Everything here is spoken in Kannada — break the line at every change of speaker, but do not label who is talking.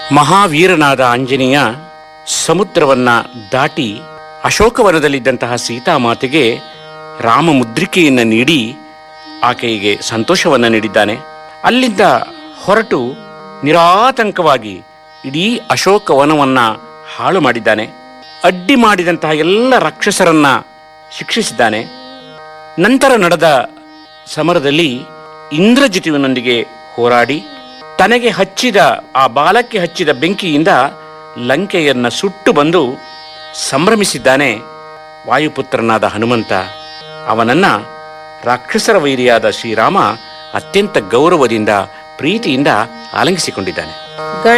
ಮಹಾವೀರನಾದ ಆಂಜನೇಯ ಸಮುದ್ರವನ್ನ ದಾಟಿ ಅಶೋಕವನದಲ್ಲಿದ್ದಂತಹ ಸೀತಾಮಾತೆಗೆ ರಾಮ ಮುದ್ರಿಕೆಯನ್ನ ನೀಡಿ ಆಕೆಗೆ ಸಂತೋಷವನ್ನ ನೀಡಿದ್ದಾನೆ ಅಲ್ಲಿಂದ ಹೊರಟು ನಿರಾತಂಕವಾಗಿ ಇಡೀ ಅಶೋಕವನವನ್ನ ಹಾಳು ಮಾಡಿದ್ದಾನೆ ಅಡ್ಡಿ ಮಾಡಿದಂತಹ ಎಲ್ಲ ರಾಕ್ಷಸರನ್ನ ಶಿಕ್ಷಿಸಿದ್ದಾನೆ ನಂತರ ನಡೆದ ಸಮರದಲ್ಲಿ ಇಂದ್ರಜಿತುವಿನೊಂದಿಗೆ ಹೋರಾಡಿ ತನಗೆ ಹಚ್ಚಿದ ಆ ಬಾಲಕ್ಕೆ ಹಚ್ಚಿದ ಬೆಂಕಿಯಿಂದ ಲಂಕೆಯನ್ನ ಸುಟ್ಟು ಬಂದು ಸಂಭ್ರಮಿಸಿದ್ದಾನೆ ವಾಯುಪುತ್ರನಾದ ಹನುಮಂತ ಅವನನ್ನ ರಾಕ್ಷಸರ ವೈರಿಯಾದ ಶ್ರೀರಾಮ ಅತ್ಯಂತ ಗೌರವದಿಂದ ಪ್ರೀತಿಯಿಂದ ಆಲಂಗಿಸಿಕೊಂಡಿದ್ದಾನೆ